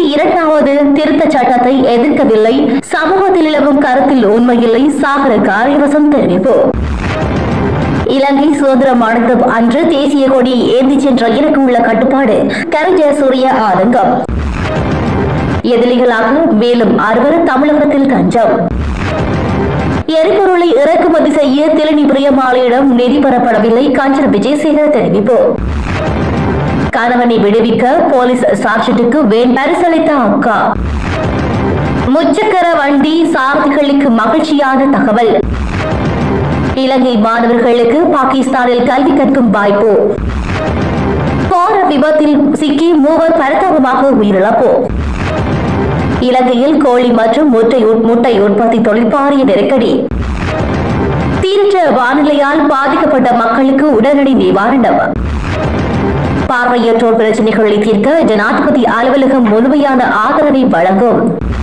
இரண்டாவது திருத்த சட்டத்தை எதிர்க்கவில்லை சமூகத்தில் நிலவும் கருத்தில் உண்மையில்லை சாகர காரியவசம் தெரிவிப்பு இலங்கை சுதந்திரம் அடைந்த அன்று தேசிய கொடியை ஏந்தி சென்ற இலக்கு உள்ள கட்டுப்பாடு கரு ஜெயசூரிய ஆதங்கம் எதிரிகளாக மேலும் அறுவர் தமிழகத்தில் தஞ்சம் எரிபொருளை இறக்குமதி செய்ய திலனி பிரியமாலையிடம் நிதி பெறப்படவில்லை காஞ்சன விஜயசேகர் தெரிவிப்பு கணவனை விடுவிக்க போலீஸ் சார்ஜெட்டுக்கு வேன் பரிசளித்த அக்கா முச்சக்கர வண்டி சாரதிகளுக்கு மகிழ்ச்சியான தகவல் இலங்கை மாணவர்களுக்கு பாகிஸ்தானில் கல்வி கற்கும் வாய்ப்பு போர விபத்தில் சிக்கி மூவர் பரிதாபமாக உயிரிழப்பு இலங்கையில் கோழி மற்றும் முட்டை உட்- முட்டை உற்பத்தி தொழிற்பாரிய நெருக்கடி சீரற்ற வானிலையால் பாதிக்கப்பட்ட மக்களுக்கு உடனடி நிவாரணம் பார்வையற்றோர் பிரச்சனைகளை தீர்க்க ஜனாதிபதி அலுவலகம் முழுமையான ஆதரவை வழங்கும்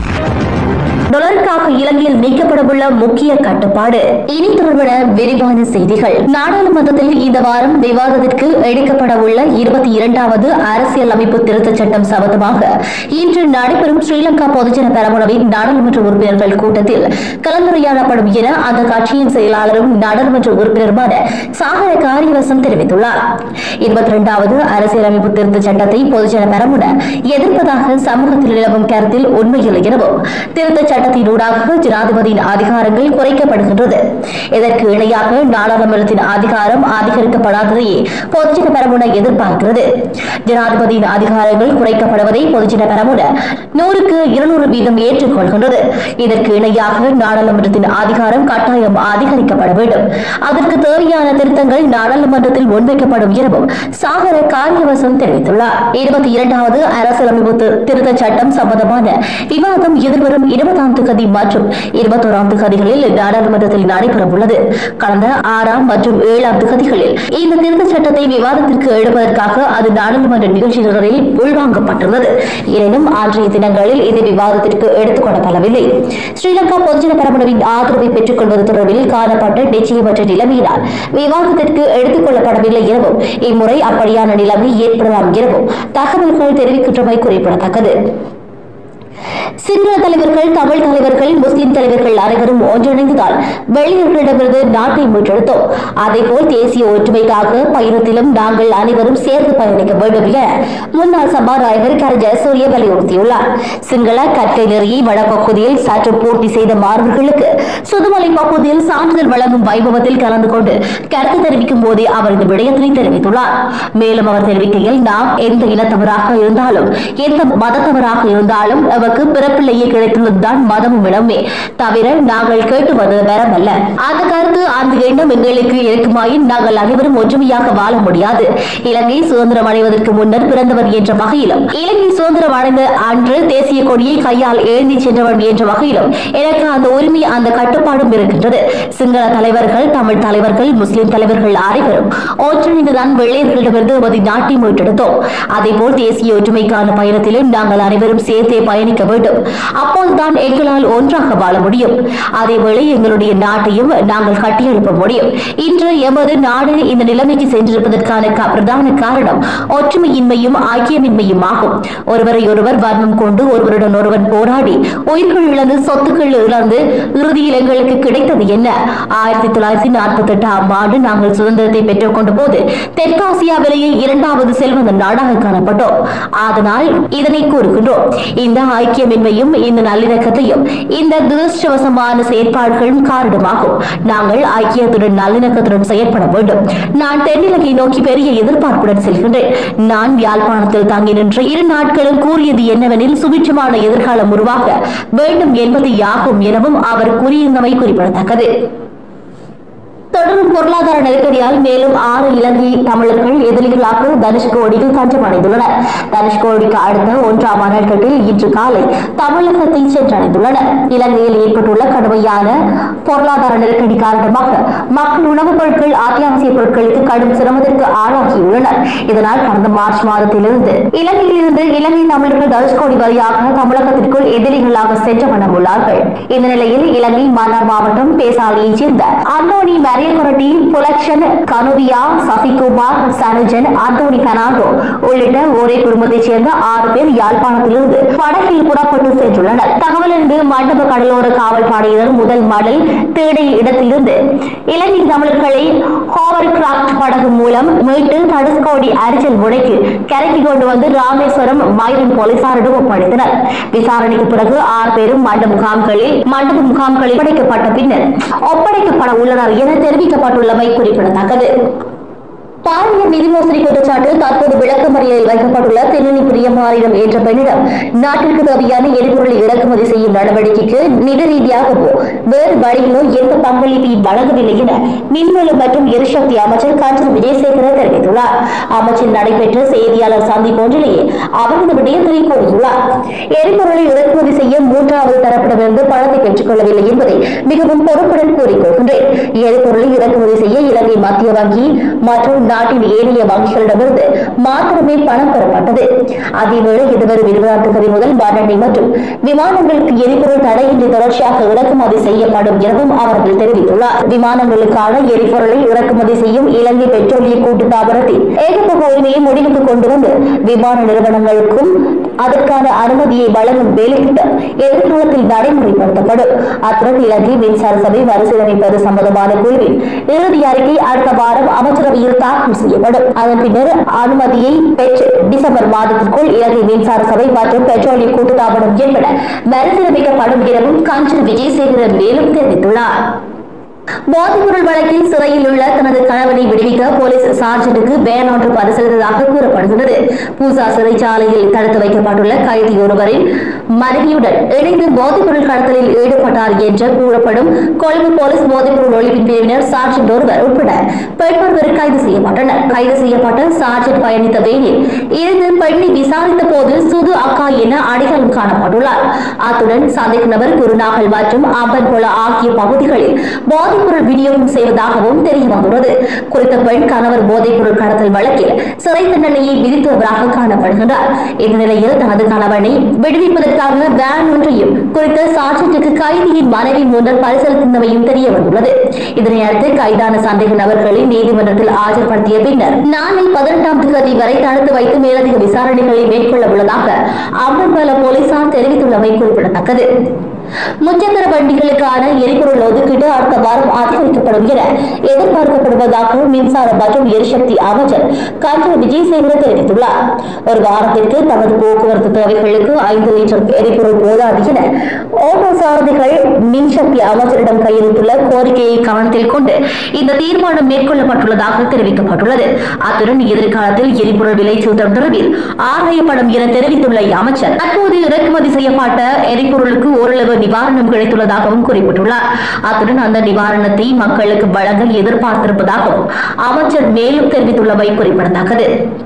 டாலருக்காக இலங்கையில் நீக்கப்படவுள்ள முக்கிய கட்டுப்பாடு இனி தொடர்பான விரிவான செய்திகள் நாடாளுமன்றத்தில் இந்த வாரம் விவாதத்திற்கு எடுக்கப்பட உள்ள இருபத்தி இரண்டாவது அரசியல் அமைப்பு திருத்தச் சட்டம் சம்பந்தமாக இன்று நடைபெறும் ஸ்ரீலங்கா பொதுஜன பெரமுனவின் நாடாளுமன்ற உறுப்பினர்கள் கூட்டத்தில் கலந்துரையாடப்படும் என அந்த கட்சியின் செயலாளரும் நாடாளுமன்ற உறுப்பினருமான சாகர காரியவசம் தெரிவித்துள்ளார் இருபத்தி இரண்டாவது அரசியலமைப்பு திருத்தச் சட்டத்தை பொதுஜன பெரமுன எதிர்ப்பதாக சமூகத்தில் நிலவும் கருத்தில் உண்மையில்லை எனவும் திருத்தச் சட்டத்தினூடாக ஜனாதிபதியின் அதிகாரங்கள் குறைக்கப்படுகின்றது இதற்கு இணையாக நாடாளுமன்றத்தின் அதிகாரம் அதிகரிக்கப்படாததையே பொதுஜன பெரமுன எதிர்பார்க்கிறது ஜனாதிபதியின் அதிகாரங்கள் குறைக்கப்படுவதை பொதுஜன பெரமுன நூறுக்கு இருநூறு வீதம் ஏற்றுக்கொள்கின்றது இதற்கு இணையாக நாடாளுமன்றத்தின் அதிகாரம் கட்டாயம் அதிகரிக்கப்பட வேண்டும் அதற்கு தேவையான திருத்தங்கள் நாடாளுமன்றத்தில் முன்வைக்கப்படும் எனவும் சாகர காரியவசம் தெரிவித்துள்ளார் இருபத்தி இரண்டாவது அரசியலமைப்பு தி- திருத்தச் சட்டம் சம்பந்தமான விவாதம் எதிர்வரும் இருபதாம் தேதி மற்றும் இருபத்தோராம் தேதிகளில் நாடாளுமன்றத்தில் நடைபெறவுள்ளது கடந்த ஆறாம் மற்றும் ஏழாம் தேதிகளில் இந்த திருத்தச் சட்டத்தை விவாதத்திற்கு எடுப்பதற்காக அது நாடாளுமன்ற நிகழ்ச்சிகளில் உள்வாங்கப்பட்டுள்ளது எனினும் அன்றைய தினங்களில் இது விவாதத்திற்கு எடுத்துக் கொள்ளப்படவில்லை ஸ்ரீலங்கா பொதுஜன பரமுனவின் ஆதரவை பெற்றுக் கொள்வது தொடர்பில் காணப்பட்ட நிச்சயமற்ற நிலைமையினால் விவாதத்திற்கு எடுத்துக் கொள்ளப்படவில்லை எனவும் இம்முறை அப்படியான நிலைமை ஏற்படலாம் எனவும் தகவல்கள் தெரிவிக்கின்றமை குறிப்பிடத்தக்கது சிங்கள தலைவர்கள் தமிழ் தலைவர்கள் முஸ்லிம் தலைவர்கள் அனைவரும் ஒன்றிணைந்ததால் வெளியர்களிடமிருந்து நாட்டை மீட்டெடுத்தோம் அதேபோல் தேசிய ஒற்றுமைக்காக பயணத்திலும் நாங்கள் அனைவரும் சேர்ந்து பயணிக்க வேண்டும் என முன்னாள் சபாநாயகர் கர ஜெயசூரிய வலியுறுத்தியுள்ளார் சிங்கள கற்கை நெறியை வடபகுதியில் சற்று பூர்த்தி செய்த மாணவர்களுக்கு சுதுமலை பகுதியில் சான்றிதழ் வழங்கும் வைபவத்தில் கலந்து கொண்டு கருத்து தெரிவிக்கும் போதே அவர் இந்த விடயத்தினை தெரிவித்துள்ளார் மேலும் அவர் தெரிவிக்கையில் நாம் எந்த இனத்தவராக இருந்தாலும் எந்த மதத்தவராக இருந்தாலும் நமக்கு பிறப்பிலேயே கிடைத்துள்ளதுதான் மதமும் இடமே தவிர நாங்கள் கேட்டு வந்தது வரமல்ல அந்த கருத்து அந்த எண்ணம் எங்களுக்கு இருக்குமாயின் நாங்கள் அனைவரும் ஒற்றுமையாக வாழ முடியாது இலங்கை சுதந்திரம் அடைவதற்கு முன்னர் பிறந்தவர் என்ற வகையிலும் இலங்கை சுதந்திரம் அடைந்த அன்று தேசிய கொடியை கையால் ஏந்தி சென்றவன் என்ற வகையிலும் எனக்கு அந்த உரிமை அந்த கட்டுப்பாடும் இருக்கின்றது சிங்கள தலைவர்கள் தமிழ் தலைவர்கள் முஸ்லிம் தலைவர்கள் அனைவரும் ஒன்றிணைந்துதான் வெள்ளையர்களிடமிருந்து நமது நாட்டை மீட்டெடுத்தோம் அதேபோல் தேசிய ஒற்றுமைக்கான பயணத்திலும் நாங்கள் அனைவரும் சேர்த்தே பயணிக்க வேண்டும் அப்போதுதான் எங்களால் ஒன்றாக வாழ முடியும் அதேவேளை எங்களுடைய நாட்டையும் நாங்கள் கட்டியெழுப்ப முடியும் இன்று எமது நாடு இந்த நிலைமைக்கு சென்றிருப்பதற்கான கா- பிரதான காரணம் ஒற்றுமையின்மையும் ஐக்கியமின்மையும் ஆகும் ஒருவரை ஒருவர் வர்மம் கொண்டு ஒருவருடன் ஒருவன் போராடி உயிர்கள் இழந்து சொத்துக்கள் இழந்து இறுதியில் எங்களுக்கு கிடைத்தது என்ன ஆயிரத்தி தொள்ளாயிரத்தி நாற்பத்தி எட்டாம் ஆண்டு நாங்கள் சுதந்திரத்தை பெற்றுக் கொண்ட போது தெற்காசியாவிலேயே இரண்டாவது செல்வந்த நாடாக காணப்பட்டோம் அதனால் இதனை கூறுகின்றோம் இந்த ஐக்கியமின்மையும் இந்த நல்லிணக்கத்தையும் இந்த துரதிருஷ்டவசமான செயற்பாடுகளும் காரணமாகும் நாங்கள் ஐக்கியத்துடன் நல்லிணக்கத்துடன் செயற்பட வேண்டும் நான் தென்னிலங்கை நோக்கி பெரிய எதிர்பார்ப்புடன் செல்கின்றேன் நான் யாழ்ப்பாணத்தில் தங்கி நின்று இரு நாட்களும் கூறியது என்னவெனில் சுபிட்சமான எதிர்காலம் உருவாக வேண்டும் என்பது யாகும் எனவும் அவர் கூறியிருந்தமை குறிப்பிடத்தக்கது தொடரும் பொருளாதார நெருக்கடியால் மேலும் ஆறு இலங்கை தமிழர்கள் எதிரிகளாக தனுஷ்கோடியில் தஞ்சம் அடைந்துள்ளனர் தனுஷ்கோடிக்கு அடுத்த ஒன்றாம் அணைக்கட்டில் இன்று காலை தமிழகத்தை சென்றடைந்துள்ளனர் இலங்கையில் ஏற்பட்டுள்ள கடுமையான பொருளாதார நெருக்கடி காரணமாக மக்கள் உணவுப் பொருட்கள் அத்தியாவசிய பொருட்களுக்கு கடும் சிரமத்திற்கு ஆளாகியுள்ளனர் இதனால் கடந்த மார்ச் மாதத்திலிருந்து இலங்கையிலிருந்து இலங்கை தமிழர்கள் தனுஷ்கோடி வழியாக தமிழகத்திற்குள் எதிரிகளாக சென்ற வண்ணம் உள்ளார்கள் இந்த நிலையில் இலங்கை மன்னார் மாவட்டம் பேசாலியைச் சேர்ந்த அந்தோணி மரியல் கொரட்டி புலக்ஷன் கனுவியா சசிகுமார் சனுஜன் அந்தோனி பெர்னாண்டோ உள்ளிட்ட ஒரே குடும்பத்தைச் சேர்ந்த ஆறு பேர் யாழ்ப்பாணத்திலிருந்து படகில் புறப்பட்டு சென்றுள்ளனர் தகவலறிந்து மண்டப கடலோர காவல் படையினர் முதல் மடல் தேடிய இடத்திலிருந்து இலங்கை தமிழர்களை ஹோவர் கிராப்ட் படகு மூலம் மீட்டு தடுஸ்கோடி அரிச்சல் முனைக்கு கரைக்கு கொண்டு வந்து ராமேஸ்வரம் மயிலம் போலீசாரிடம் ஒப்படைத்தனர் விசாரணைக்கு பிறகு ஆறு பேரும் மண்ட முகாம்களில் மண்டப முகாம்களில் ஒப்படைக்கப்பட்ட பின்னர் ஒப்படைக்கப்பட உள்ளனர் என தெரிவிக்கப்பட்டுள்ளமை குறிப்பிடத்தக்கது பாலியல் நிதி மோசடி குற்றச்சாட்டு தற்போது விளக்கமறியலில் வைக்கப்பட்டுள்ள திருநெல்வேலி பிரியமாரிடம் என்ற பெண்ணிடம் நாட்டிற்கு தேவையான எரிபொருளை இறக்குமதி செய்யும் நடவடிக்கைக்கு நிதி ரீதியாகவோ வேறு வழியிலோ எந்த பங்களிப்பையும் வழங்கவில்லை என மின்வெளி மற்றும் எரிசக்தி அமைச்சர் காஞ்சன் விஜயசேகர தெரிவித்துள்ளார் அமைச்சர் நடைபெற்ற செய்தியாளர் சந்திப்பு ஒன்றிலேயே அவர் இந்த விடயத்தை கூறியுள்ளார் எரிபொருளை இறக்குமதி செய்ய மூன்றாவது தரப்பிடமிருந்து பணத்தை பெற்றுக் கொள்ளவில்லை என்பதை மிகவும் பொறுப்புடன் கூறிக்கொள்கின்றேன் எரிபொருளை இறக்குமதி செய்ய இலங்கை மத்திய வங்கி மற்றும் நாட்டின் ஏனைய வங்கிகளிடமிருந்து மாத்திரமே பணம் பெறப்பட்டது அதேவேளை இதுவரை இருபதாம் தேதி முதல் மண்ணெண்ணெய் மற்றும் விமானங்களுக்கு எரிபொருள் தடையின்றி தொடர்ச்சியாக இறக்குமதி செய்யப்படும் எனவும் அவர்கள் தெரிவித்துள்ளார் விமானங்களுக்கான எரிபொருளை இறக்குமதி செய்யும் இலங்கை பெட்ரோலிய கூட்டு தாபனத்தின் ஏகபோக உரிமையை முடிவுக்கு கொண்டு வந்து விமான நிறுவனங்களுக்கும் அதற்கான அனுமதியை வழங்கும் வேலைத்திட்டம் எதிர்காலத்தில் நடைமுறைப்படுத்தப்படும் அத்துடன் இலங்கை மின்சார சபை மறுசீரமைப்பது சம்பந்தமான குழுவின் இறுதி அறிக்கை அடுத்த வாரம் அமைச்சரவையில் தாக்கல் செய்யப்படும் அதன் பின்னர் அனுமதியை பெற்று டிசம்பர் மாதத்திற்குள் இலங்கை மின்சார சபை மற்றும் பெட்ரோலிய கூட்டுத்தாபனம் என்பன மறுசீரமைக்கப்படும் எனவும் காஞ்சன் விஜயசேகரன் மேலும் தெரிவித்துள்ளார் போதைப்பொருள் வழக்கில் சிறையில் உள்ள தனது கணவனை விடுவிக்க போலீஸ் சார்ஜனுக்கு பேன் ஒன்று பரிசீலித்ததாக கூறப்படுகிறது பூசா சிறைச்சாலையில் தடுத்து வைக்கப்பட்டுள்ள கைதி ஒருவரின் மனைவியுடன் இணைந்து போதைப்பொருள் கடத்தலில் ஈடுபட்டார் என்று கூறப்படும் கொழும்பு போலீஸ் போதைப்பொருள் ஒழிப்பின் பிரிவினர் சார்ஜென்ட் ஒருவர் உட்பட பெண் ஒருவர் கைது செய்யப்பட்டனர் கைது செய்யப்பட்ட சார்ஜென்ட் பயணித்த வேனில் இருந்து பெண்ணை விசாரித்த போது சுது அக்கா என அடையாளம் காணப்பட்டுள்ளார் அத்துடன் சந்தேக நபர் குருநாகல் மற்றும் அம்பன்கொள ஆகிய பகுதிகளில் போதைப்பொருள் விநியோகம் செய்வதாகவும் தெரிய வந்துள்ளது குறித்த பெண் கணவர் போதைப்பொருள் கடத்தல் வழக்கில் சிறை தண்டனையை விதித்தவராக காணப்படுகின்றார் இந்த நிலையில் தனது கணவனை விடுவிப்பதற்காக வேன் ஒன்றையும் குறித்த சாட்சியத்துக்கு கைதியின் மனைவி முன்னர் பரிசீலித்தமையும் தெரிய வந்துள்ளது இதனையடுத்து கைதான சந்தேக நபர்களை நீதிமன்றத்தில் ஆஜர்படுத்திய பின்னர் நாளை பதினெட்டாம் தேதி வரை தடுத்து வைத்து மேலதிக விசாரணைகளை மேற்கொள்ள உள்ளதாக அம்பன்பால போலீசார் தெரிவித்துள்ளமை குறிப்பிடத்தக்கது முச்சக்கர வண்டிகளுக்கான எரிபொருள் ஒதுக்கீடு அடுத்த வாரம் அதிகரிக்கப்படும் என எதிர்பார்க்கப்படுவதாக மின்சார மற்றும் எரிசக்தி அமைச்சர் காஞ்சன விஜயசேகர தெரிவித்துள்ளார் ஒரு வாரத்திற்கு தமது போக்குவரத்து தேவைகளுக்கு ஐந்து லிட்டர் எரிபொருள் போதாது என ஓட்டோ சாரதிகள் மின்சக்தி அமைச்சரிடம் கையெழுத்துள்ள கோரிக்கையை கவனத்தில் கொண்டு இந்த தீர்மானம் மேற்கொள்ளப்பட்டுள்ளதாக தெரிவிக்கப்பட்டுள்ளது அத்துடன் எதிர்காலத்தில் எரிபொருள் விலை சூத்திரம் தொடர்பில் ஆராயப்படும் என தெரிவித்துள்ள அமைச்சர் தற்போது இறக்குமதி செய்யப்பட்ட எரிபொருளுக்கு ஓரளவு நிவாரணம் கிடைத்துள்ளதாகவும் குறிப்பிட்டுள்ளார் அத்துடன் அந்த நிவாரணத்தை மக்களுக்கு வழங்க எதிர்பார்த்திருப்பதாகவும் அமைச்சர் மேலும் தெரிவித்துள்ளமை குறிப்பிடத்தக்கது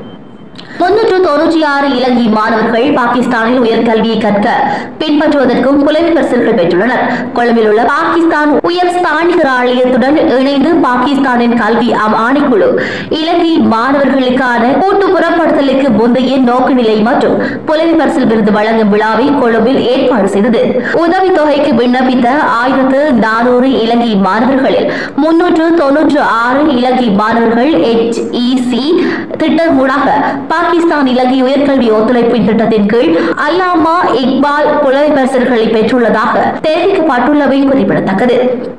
முன்னூற்று தொன்னூற்றி ஆறு இலங்கை மாணவர்கள் பாகிஸ்தானில் உயர்கல்வியை கற்க பின்பற்றுவதற்கும் புலமை பரிசுகள் பெற்றுள்ளனர் கொழும்பில் உள்ள பாகிஸ்தான் உயர் ஸ்தானிகர் ஆலயத்துடன் இணைந்து பாகிஸ்தானின் கல்வி ஆம் ஆணைக்குழு இலங்கை மாணவர்களுக்கான கூட்டு புறப்படுத்தலுக்கு முந்தைய நோக்குநிலை மற்றும் புலமை பரிசில் விருது வழங்கும் விழாவை கொழும்பில் ஏற்பாடு செய்தது உதவித் தொகைக்கு விண்ணப்பித்த ஆயிரத்து நானூறு இலங்கை மாணவர்களில் முன்னூற்று தொன்னூற்று ஆறு இலங்கை மாணவர்கள் HEC திட்டம் ஊடாக பாகிஸ்தான் இலங்கை உயர்கல்வி ஒத்துழைப்பின் திட்டத்தின் கீழ் அல்லாமா இக்பால் புலமை பரிசல்களை பெற்றுள்ளதாக தெரிவிக்கப்பட்டுள்ளவை குறிப்பிடத்தக்கது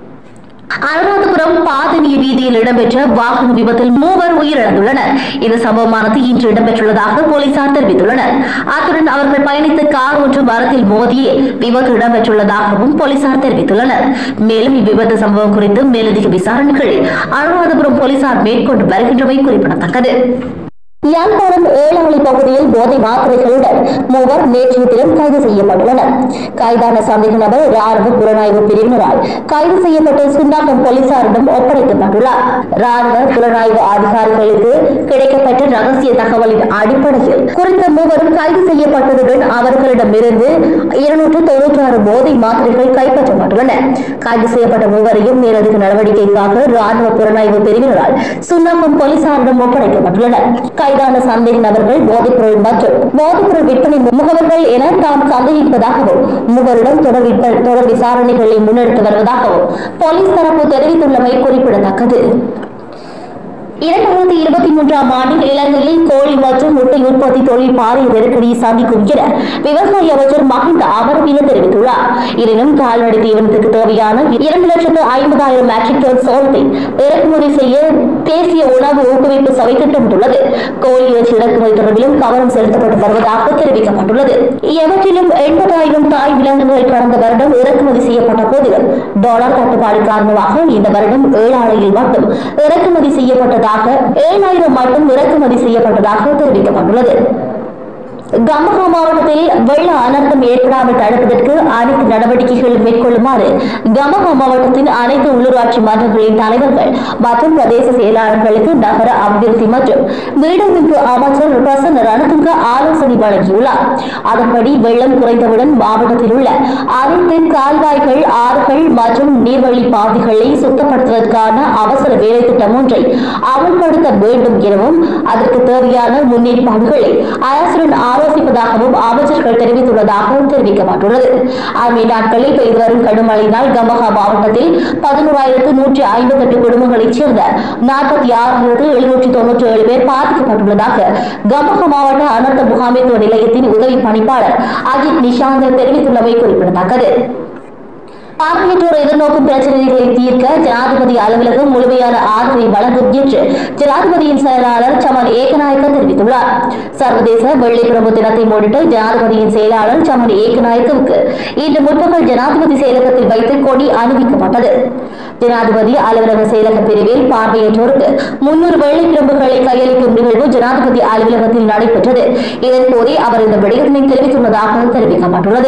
அனுராதபுரம் பாதனி வீதியில் இடம்பெற்ற வாகன விபத்தில் மூவர் உயிரிழந்துள்ளனர் இந்த சம்பவமானது இன்று இடம்பெற்றுள்ளதாக போலீசார் தெரிவித்துள்ளனர் அத்துடன் அவர்கள் பயணித்த கார் ஒன்று மரத்தில் மோதியே விபத்து இடம்பெற்றுள்ளதாகவும் போலீசார் தெரிவித்துள்ளனர் மேலும் இவ்விபத்து சம்பவம் குறித்து மேலதிக விசாரணைகளை அனுராதபுரம் போலீசார் மேற்கொண்டு வருகின்றமை குறிப்பிடத்தக்கது யாழ்ப்பாணம் ஏழாவளி பகுதியில் போதை மாத்திரைகளுடன் மூவர் நேற்றைய தினம் கைது செய்யப்பட்டுள்ளனர் கைதான சந்தேக நபர் ராணுவ புலனாய்வு பிரிவினரால் கைது செய்யப்பட்டு சுண்டாக்கம் போலீசாரிடம் ஒப்படைக்கப்பட்டுள்ளார் ராணுவ புலனாய்வு அதிகாரிகளுக்கு கிடைக்கப்பட்ட ரகசிய தகவலின் அடிப்படையில் குறித்த மூவரும் கைது செய்யப்பட்டதுடன் அவர்களிடமிருந்து இருநூற்று தொன்னூற்றி ஆறு போதை மாத்திரைகள் கைப்பற்றப்பட்டுள்ளன கைது செய்யப்பட்ட மூவரையும் மேலதிக நடவடிக்கைக்காக ராணுவ புலனாய்வு பிரிவினரால் சுண்ணாம்பம் போலீசாரிடம் ஒப்படைக்கப்பட்டுள்ளனர் கைது வயதான சந்தேக நபர்கள் போதைப்பொருள் மற்றும் போதைப்பொருள் விற்பனை முகவர்கள் என தாம் சந்தேகிப்பதாகவும் மூவரிடம் தொடர் விற்ப- தொடர் விசாரணைகளை முன்னெடுத்து வருவதாகவும் போலீஸ் தரப்பு தெரிவித்துள்ளமை குறிப்பிடத்தக்கது இரண்டாயிரத்தி இருபத்தி மூன்றாம் ஆண்டில் இலங்கையில் கோழி மற்றும் முட்டை உற்பத்தி தொழில் பாரிய நெருக்கடியை சந்திக்கும் என விவசாய அமைச்சர் மஹிந்த அமரவீர தெரிவித்துள்ளார் எனினும் கால்நடை தீவனத்துக்கு தேவையான இரண்டு லட்சத்து ஐம்பதாயிரம் மெட்ரிக் டன் சோளத்தை இறக்குமதி செய்ய தேசிய உணவு ஊக்குவிப்பு சபை திட்டமிட்டுள்ளது கோழி இறைச்சி இறக்குமதி தொடர்பிலும் கவனம் செலுத்தப்பட்டு வருவதாக தெரிவிக்கப்பட்டுள்ளது எவற்றிலும் எண்பதாயிரம் தாய் விலங்குகள் கடந்த வருடம் இறக்குமதி செய்யப்பட்ட போதிலும் டாலர் தட்டுப்பாடு காரணமாக இந்த வருடம் ஏழாலையில் மட்டும் இறக்குமதி செய்யப்பட்டதாக ஏழாயிரம் மட்டும் இறக்குமதி செய்யப்பட்டதாக தெரிவிக்கப்பட்டுள்ளது கம்பஹா மாவட்டத்தில் வெள்ள அனர்த்தம் ஏற்படாமல் தடுப்பதற்கு அனைத்து நடவடிக்கைகளும் மேற்கொள்ளுமாறு கம்பஹா மாவட்டத்தின் அனைத்து உள்ளூராட்சி மன்றங்களின் தலைவர்கள் மற்றும் பிரதேச செயலாளர்களுக்கு நகர அபிவிருத்தி மற்றும் வீடமைப்பு அமைச்சர் பிரசன்ன ரணதுங்க ஆலோசனை வழங்கியுள்ளார் அதன்படி வெள்ளம் குறைந்தவுடன் மாவட்டத்தில் உள்ள அனைத்து கால்வாய்கள் ஆறுகள் மற்றும் நீர்வழி பாதைகளை சுத்தப்படுத்துவதற்கான அவசர வேலை திட்டம் ஒன்றை அமல்படுத்த வேண்டும் எனவும் அதற்கு தேவையான முன்னேற்பாடுகளை அரசுடன் ஆலோசிப்பதாகவும் அமைச்சர்கள் தெரிவித்துள்ளதாக தெரிவிக்கப்பட்டுள்ளது அண்மை நாட்களில் பெய்து வரும் கடும் மழையினால் கம்பஹா மாவட்டத்தில் பதினோராயிரத்து நூற்றி ஐம்பத்தி எட்டு குடும்பங்களைச் சேர்ந்த நாற்பத்தி ஆறாயிரத்து எழுநூற்றி தொன்னூற்றி ஏழு பேர் பாதிக்கப்பட்டுள்ளதாக கம்பஹா மாவட்ட அனர்த்த முகாமைத்துவ நிலையத்தின் உதவி பணிப்பாளர் அஜித் நிஷாந்த் தெரிவித்துள்ளமை குறிப்பிடத்தக்கது பார்வையற்றோர் எதிர்நோக்கும் பிரச்சனைகளை தீர்க்க ஜனாதிபதி அலுவலகம் முழுமையான ஆதரவை வழங்கும் என்று ஜனாதிபதியின் செயலாளர் சமன் ஏகநாயக்க தெரிவித்துள்ளார் சர்வதேச வெள்ளிக்கிழமை தினத்தை முன்னிட்டு ஜனாதிபதியின் செயலாளர் சமன் ஏகநாயக்கவுக்கு இன்று முற்பகல் ஜனாதிபதி செயலகத்தில் வைத்து கொடி அணிவிக்கப்பட்டது ஜனாதிபதி அலுவலக செயலக பிரிவில் பார்வையற்றோருக்கு முன்னூறு வெள்ளிக்கிழம்புகளை கையளிக்கும் நிகழ்வு ஜனாதிபதி அலுவலகத்தில் நடைபெற்றது இதன் போதே அவர் இந்த விடயத்தினை தெரிவித்துள்ளதாக தெரிவிக்கப்பட்டுள்ளது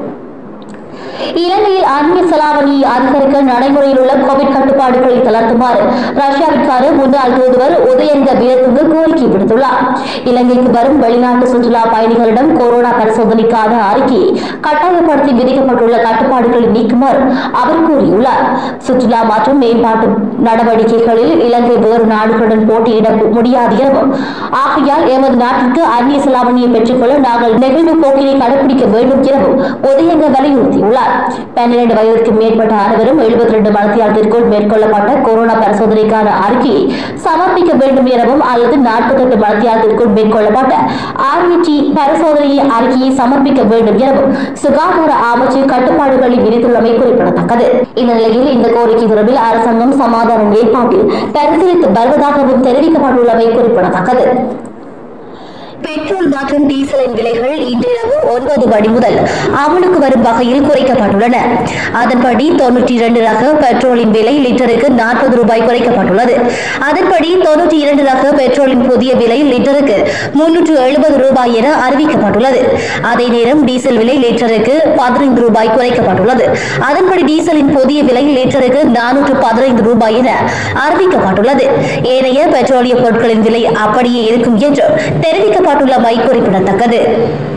இலங்கையில் அந்நிய செலாவணியை அதிகரிக்க நடைமுறையில் உள்ள கோவிட் கட்டுப்பாடுகளை தளர்த்துமாறு ரஷ்யாவிற்கான முன்னாள் தூதுவர் உதயங்க வீரத்துங்க கோரிக்கை விடுத்துள்ளார் இலங்கைக்கு வரும் வெளிநாட்டு சுற்றுலா பயணிகளிடம் கொரோனா பரிசோதனைக்கான அறிக்கையை கட்டாயப்படுத்தி விதிக்கப்பட்டுள்ள கட்டுப்பாடுகளை நீக்குமாறு அவர் கூறியுள்ளார் சுற்றுலா மற்றும் மேம்பாட்டு நடவடிக்கைகளில் இலங்கை வேறு நாடுகளுடன் போட்டியிட முடியாது எனவும் ஆகையால் எமது நாட்டிற்கு அந்நிய செலாவணியை பெற்றுக்கொள்ள நாங்கள் நெகிழ்வு போக்கினை கடைபிடிக்க வேண்டும் எனவும் உதயங்க வலியுறுத்தியுள்ளார் பன்னிரண்டு வயதிற்கு மேற்பட்ட அனைவரும் எழுபத்தி ரெண்டு மணித்தியாலத்திற்குள் மேற்கொள்ளப்பட்ட கொரோனா பரிசோதனைக்கான அறிக்கையை சமர்ப்பிக்க வேண்டும் எனவும் அல்லது நாற்பத்தெட்டு மணித்தியாலத்திற்குள் மேற்கொள்ளப்பட்ட ஆர்இடி பரிசோதனை அறிக்கையை சமர்ப்பிக்க வேண்டும் எனவும் சுகாதார அமைச்சு கட்டுப்பாடுகளை விதித்துள்ளமை குறிப்பிடத்தக்கது இந்த நிலையில் இந்த கோரிக்கை தொடர்பில் அரசாங்கம் சமாதான நிலைப்பாட்டில் பரிசீலித்து வருவதாகவும் தெரிவிக்கப்பட்டுள்ளமை குறிப்பிடத்தக்கது பெட்ரோல் மற்றும் டீசலின் விலைகள் இன்றிரவு ஒன்பது மணி முதல் அமலுக்கு வரும் வகையில் குறைக்கப்பட்டுள்ளன அதன்படி தொன்னூற்றி இரண்டு ரக பெட்ரோலின் விலை லிட்டருக்கு நாற்பது ரூபாய் குறைக்கப்பட்டுள்ளது அதன்படி தொன்னூற்றி இரண்டு ரக பெட்ரோலின் புதிய விலை லிட்டருக்கு முன்னூற்று எழுபது ரூபாய் என அறிவிக்கப்பட்டுள்ளது அதே நேரம் டீசல் விலை லிட்டருக்கு பதினைந்து ரூபாய் குறைக்கப்பட்டுள்ளது அதன்படி டீசலின் புதிய விலை லிட்டருக்கு நானூற்று பதினைந்து ரூபாய் என அறிவிக்கப்பட்டுள்ளது ஏனைய பெட்ரோலிய பொருட்களின் விலை அப்படியே இருக்கும் என்றும் தெரிவிக்கப்பட்டுள்ளமை குறிப்பிடத்தக்கது